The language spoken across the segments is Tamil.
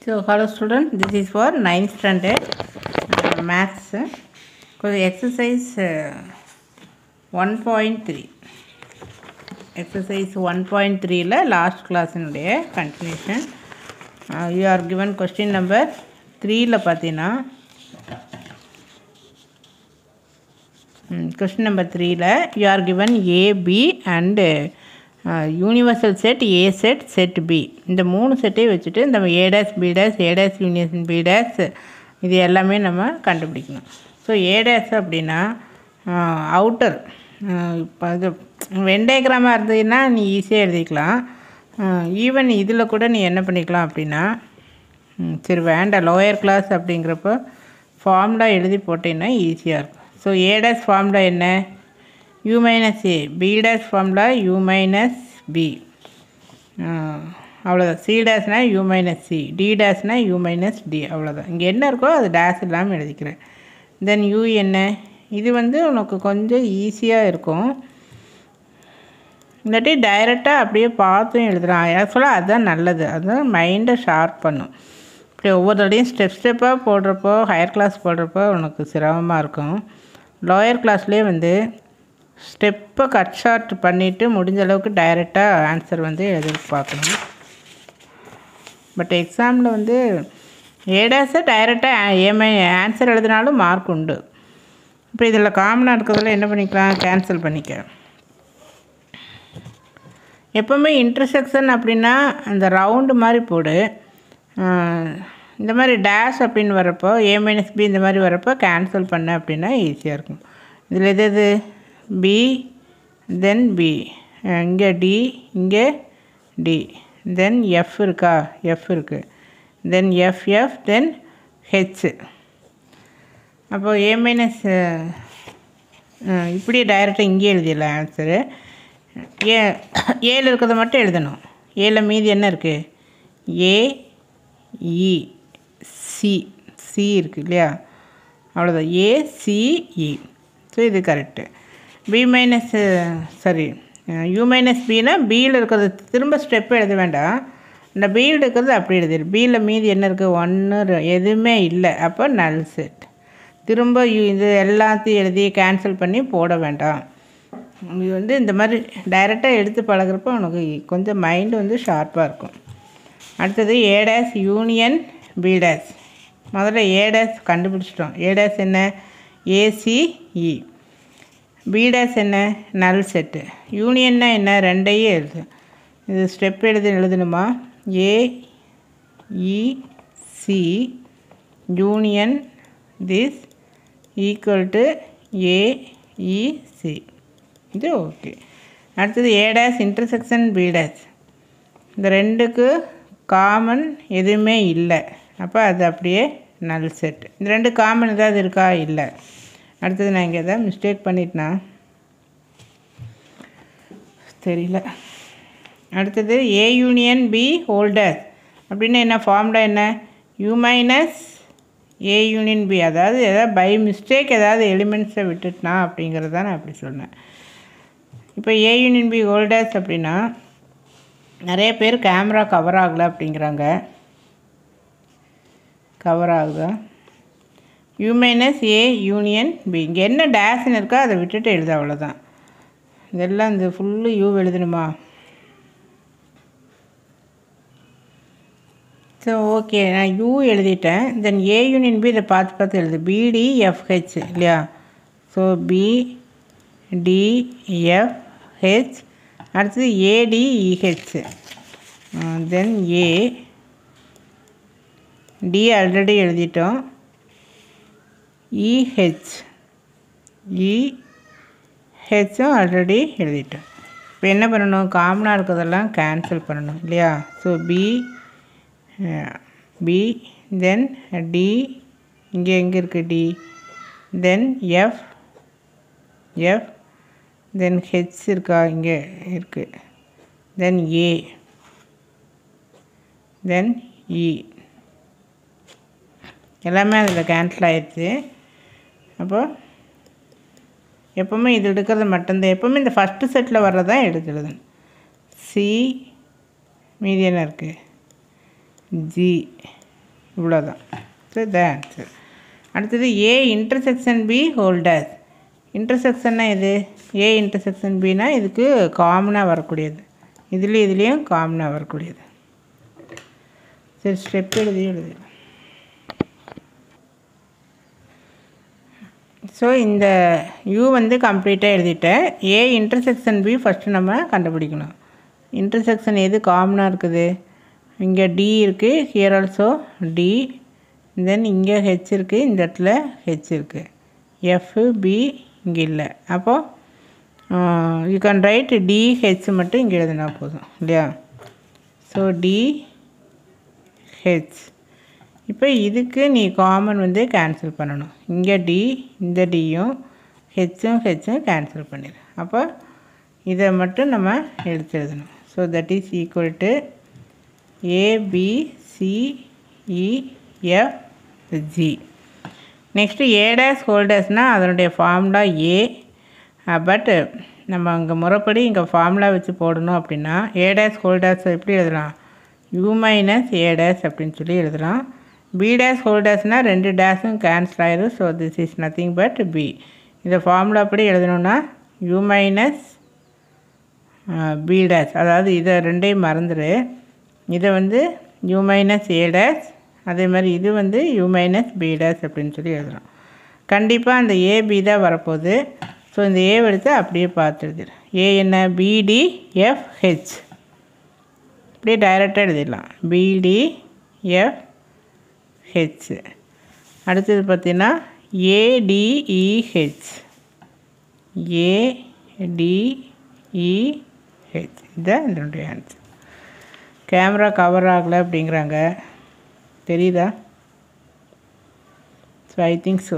So, hello students, this is for 9th standard uh, maths. So, exercise uh, 1.3. Exercise 1.3ல last classனுடைய continuation. Uh, you are given question number 3ல பார்த்தீங்கன்னா கொஸ்டின் நம்பர் த்ரீல you are given A B and universal set A set set B இந்த மூணு செட்டையும் வச்சுட்டு இந்த A dash B dash A dash union B dash இது எல்லாமே நம்ம கண்டுபிடிக்கணும் ஸோ ஏ டேஸ் அப்படின்னா அவுட்டர் இப்போ இது வெண்டைகிராமாக இருந்ததுன்னா நீ ஈஸியாக எழுதிக்கலாம் ஈவன் இதில் கூட நீ என்ன பண்ணிக்கலாம் அப்படின்னா ம், சரி வேண்டாம் லோயர் கிளாஸ் அப்படிங்கிறப்போ ஃபார்முலா எழுதி போட்டீங்கன்னா ஈஸியாக இருக்கும் ஸோ ஏ டேஸ் ஃபார்முலா என்ன U minus A B dash formula U minus B அவ்வளோதான் சி டேஸ்னா யூ மைனஸ் சி டி டேஸ்னா யூ மைனஸ் டி அவ்வளோதான் இங்கே என்ன இருக்கோ அது டேஸ் இல்லாமல் எழுதிக்கிறேன் தென் யூ என்ன இது வந்து உனக்கு கொஞ்சம் ஈஸியாக இருக்கும் இல்லாட்டி டைரெக்டாக அப்படியே பார்த்தும் எழுதுறான் ஆக்சுவலாக அதுதான் நல்லது அதுதான் மைண்டை ஷார்ப் பண்ணும் இப்படி ஒவ்வொரு தடையும் ஸ்டெப் ஸ்டெப்பாக போடுறப்போ ஹையர் கிளாஸ் போடுறப்போ உனக்கு சிரமமாக இருக்கும் லோயர் கிளாஸ்லேயே வந்து ஸ்டெப்பை கட் ஷார்ட் பண்ணிவிட்டு முடிஞ்ச அளவுக்கு டைரெக்டாக ஆன்சர் வந்து எழுதி பார்க்கணும் பட் எக்ஸாமில் வந்து ஏடாஸை டைரெக்டாக ஏமே ஆன்சர் எழுதினாலும் மார்க் உண்டு இப்போ இதில் காமனாக இருக்கிறதுல என்ன பண்ணிக்கலாம் கேன்சல் பண்ணிக்க எப்போவுமே இன்டர்செக்ஷன் அப்படின்னா அந்த ரவுண்டு மாதிரி போடு ஆஹ் இந்த மாதிரி டேஷ் அப்படின்னு வரப்போ ஏ மைனஸ் பி இந்த மாதிரி வரப்போ கேன்சல் பண்ண அப்படின்னா ஈஸியாக இருக்கும் இதில் எது எது பி தென் பி இங்கே டி இங்கே டி தென் எஃப் இருக்கா எஃப் இருக்குது then F F then H அப்போது ஏ மைனஸ் இப்படி டைரெக்டாக இங்கே எழுதிடலாம் ஆன்சரு ஏ ஏல இருக்கிறத மட்டும் எழுதணும் ஏல மீதி என்ன இருக்குது ஏ இ சி சி இருக்குது இல்லையா அவ்வளோதான் ஏ சி இ ஸோ இது correct B minus sorry U minus பினா பியில் இருக்கிறது திரும்ப ஸ்டெப் எழுத வேண்டாம் இந்த பியில் இருக்கிறது அப்படி எழுதிடு பியில் மீதி என்ன இருக்குது ஒன்று எதுவுமே இல்லை அப்போ நல் செட் திரும்ப யு- இது எல்லாத்தையும் எழுதி கேன்சல் பண்ணி போட வேண்டாம் இது வந்து இந்த மாதிரி டைரெக்டாக எடுத்து பழகுறப்போ உனக்கு கொஞ்சம் மைண்டு வந்து ஷார்ப்பாக இருக்கும் அடுத்தது A dash union B dash முதல்ல ஏ டேஸ் கண்டுபிடிச்சிட்டோம் ஏ டேஸ் என்ன ஏசிஇ பி டேஸ் என்ன நல் செட்டு யூனியன்னா என்ன ரெண்டையும் எழுது இது ஸ்டெப் எழுதி எழுதணுமா A E C union this equal to A E C இது ஓகே அடுத்தது A dash intersection B dash இந்த ரெண்டுக்கு காமன் எதுவுமே இல்லை அப்போ அது அப்படியே நல் செட் இந்த ரெண்டு காமன் ஏதாவது இருக்கா இல்லை அடுத்தது நான் இங்கே எதாவது மிஸ்டேக் பண்ணிட்டேனா தெரியல அடுத்தது ஏ யூனியன் பி ஹோல்டர் அப்படின்னு என்ன ஃபார்முலா என்ன U minus A union B அதாவது ஏதாவது பை மிஸ்டேக் ஏதாவது எலிமெண்ட்ஸை விட்டுட்டனா அப்படிங்கிறது தான் நான் அப்படி சொன்னேன் இப்போ ஏ யூனியன் பி ஹோல்டர்ஸ் அப்படின்னா நிறைய பேர் கேமரா கவர் ஆகலை அப்படிங்கிறாங்க கவர் ஆகுதா U minus A union B இங்கே என்ன டேஷ்னு இருக்கோ அதை விட்டுட்டு எழுத அவ்வளோதான் இதெல்லாம் இந்த ஃபுல்லு யூ எழுதணுமா ஸோ ஓகே நான் யூ எழுதிட்டேன் தென் ஏ யூனியன் பி இதை பார்த்து பார்த்து எழுது பிடி எஃப்ஹெச் இல்லையா ஸோ பி டிஎஃப்ஹெச் அடுத்தது A D E H then A D already எழுதிட்டோம் இஹெச் இஹெச்சும் ஆல்ரெடி எழுதிட்டோம் இப்போ என்ன பண்ணணும் காமனாக இருக்கிறதெல்லாம் கேன்சல் பண்ணணும் இல்லையா so B B then D இங்கே எங்கே இருக்குது D then F F then H இருக்கா இங்கே இருக்குது தென் ஏ தென் இ எல்லாமே அதில் கேன்சல் ஆயிடுச்சு அப்போ எப்போவுமே இது எடுக்கிறது மட்டும்தான் எப்போவுமே இந்த ஃபஸ்ட்டு செட்டில் வர்றதான் எடுத்து எழுதணும் சி மீதி என்ன இருக்குது ஜி இவ்வளோதான் ஸோ த ஆன்சர் அடுத்தது ஏ இன்டர்செக்ஷன் பி ஹோல்டர்ஸ் இன்டர்செக்ஷன்னா இது ஏ இன்டர்செக்ஷன் பினா இதுக்கு காமனாக வரக்கூடியது இதுலேயும் இதுலேயும் காமனாக வரக்கூடியது சரி ஸ்டெப் எழுதி எழுதி ஸோ இந்த யூ வந்து கம்ப்ளீட்டாக எழுதிட்டேன் ஏ இன்டர்செக்ஷன் பி ஃபஸ்ட்டு நம்ம கண்டுபிடிக்கணும் இன்டர்செக்ஷன் எது காமனாக இருக்குது இங்கே டி இருக்குது ஹியர் ஆல்சோ டி தென் இங்கே ஹெச் இருக்குது இந்த இடத்துல ஹெச் இருக்குது எஃப் பி இங்கே இல்லை அப்போது you can write D H மட்டும் இங்கே எழுதினா போதும் இல்லையா ஸோ டி ஹெச் இப்போ இதுக்கு நீ காமன் வந்து கேன்சல் பண்ணணும் இங்கே டி இந்த டியும் ஹெச்சும் ஹெச்சும் கேன்சல் பண்ணிடு அப்போ இதை மட்டும் நம்ம எடுத்து எழுதணும் so that is equal to A B C E F G next A dash ஹோல்டர்ஸ்னால் அதனுடைய ஃபார்முலா ஏ பட் நம்ம அங்கே முறைப்படி இங்கே ஃபார்முலா வச்சு போடணும் அப்படின்னா ஏ டேஸ் ஹோல்டர்ஸ் எப்படி எழுதலாம் யூ மைனஸ் ஏ டேஸ் அப்படின்னு சொல்லி எழுதலாம் பி டேஸ் ஹோல்டர்ஸ்னால் ரெண்டு டேஸும் கேன்சல் ஆயிடும் so this is nothing but B இதை ஃபார்முலா படி எழுதணுன்னா யூ மைனஸ் பி டேஸ் அதாவது இதை ரெண்டையும் மறந்துடு இதை வந்து யூ மைனஸ் ஏ டேஸ் அதே மாதிரி இது வந்து யூ மைனஸ் பி டேஸ் அப்படின்னு சொல்லி எழுதுகிறோம் கண்டிப்பாக அந்த ஏபி தான் வரப்போகுது ஸோ இந்த ஏ எடுத்து அப்படியே பார்த்து எழுதிடுறேன் ஏ என்ன பிடி எஃப் ஹெச் அப்படியே டைரெக்டாக எழுதிடலாம் பிடி எஃப் ஹெச் அடுத்தது பார்த்தீங்கன்னா ஏடிஇஹெச் ஏடிஇஹெச் இதுதான் இதனுடைய ஆன்சர் கேமரா கவர் ஆகலை அப்படிங்கிறாங்க தெரியுதா so I think so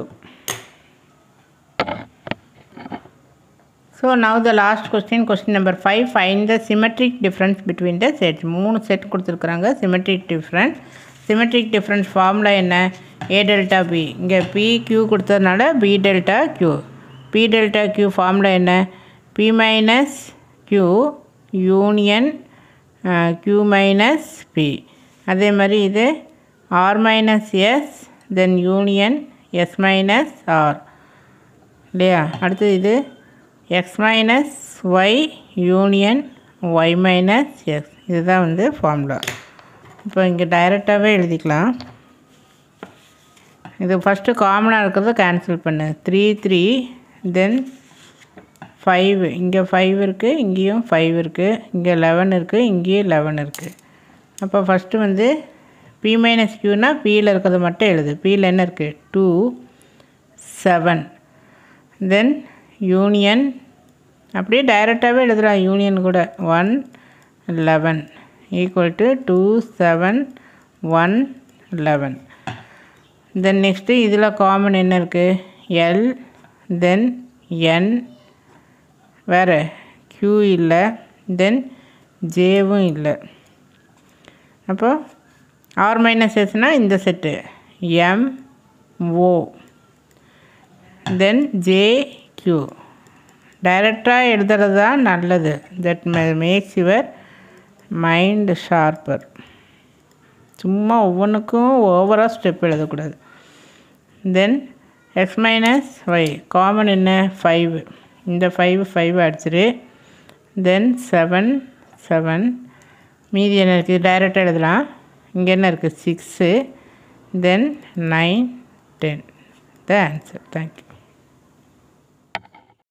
so now the last question question number five fine the symmetric difference between the set மூணு செட் கொடுத்துருக்குறாங்க symmetric difference symmetric difference formula என்ன ஏ டெல்டா பி இங்கே பி கியூ கொடுத்ததுனால P delta Q P delta Q formula என்ன P minus Q union Q minus P அதே மாதிரி இது R minus S then union S minus R இல்லையா அடுத்தது இது X minus Y union Y minus X இதுதான் வந்து ஃபார்முலா இப்போ இங்கே டைரெக்டாகவே எழுதிக்கலாம் இது ஃபஸ்ட்டு காமனாக இருக்கிறத கேன்சல் பண்ணு த்ரீ த்ரீ தென் ஃபைவ் இங்கே ஃபைவ் இருக்குது இங்கேயும் ஃபைவ் இருக்குது இங்கே லெவன் இருக்குது இங்கேயும் லெவன் இருக்குது அப்போ ஃபஸ்ட்டு வந்து பி மைனஸ் க்யூனா பியில் இருக்கிறது மட்டும் எழுது பியில் என்ன இருக்குது டூ செவன் தென் யூனியன் அப்படியே டைரெக்டாகவே எழுதுலாம் யூனியன் கூட one eleven equal to two seven one eleven then next இதில் காமன் என்ன இருக்குது எல் தென் என் வேறு க்யூ இல்லை தென் ஜேவும் இல்லை அப்போ ஆர் மைனஸ் எஸ்னால் இந்த set M O then J Q டைரக்டாக எழுதுறது தான் நல்லது that makes your mind sharper சும்மா ஒவ்வொன்றுக்கும் ஓவராக ஸ்டெப் எழுதக்கூடாது then X minus Y common என்ன ஃபைவ் இந்த ஃபைவ் ஃபைவ் அடிச்சிரு தென் செவன் செவன் மீதி என்ன இருக்குது டைரெக்டாக எழுதலாம் இங்கே என்ன இருக்குது six then nine ten the answer thank you